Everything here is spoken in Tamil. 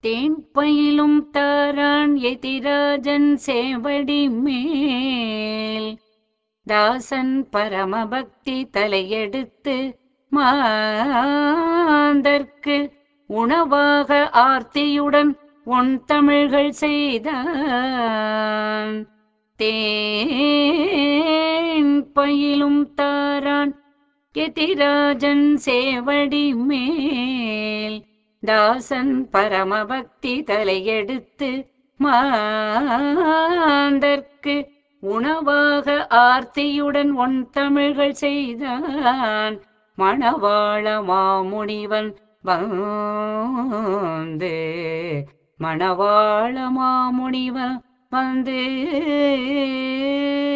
தேன் பயிலும் தாரான் எதிராஜன் சேவடி மேல் தாசன் பரமபக்தி தலையெடுத்து மாந்தர்க்கு உணவாக ஆர்த்தியுடன் உன் தமிழ்கள் செய்தான் தேன் பயிலும் தாரான் எதிராஜன் சேவடி மேல் தாசன் பரமபக்தி தலையெடுத்து மாந்தர்க்கு உணவாக ஆர்த்தியுடன் ஒன் தமிழ்கள் செய்தான் மணவாள மாமுனிவன் வந்து மணவாள மாமுனிவன் வந்து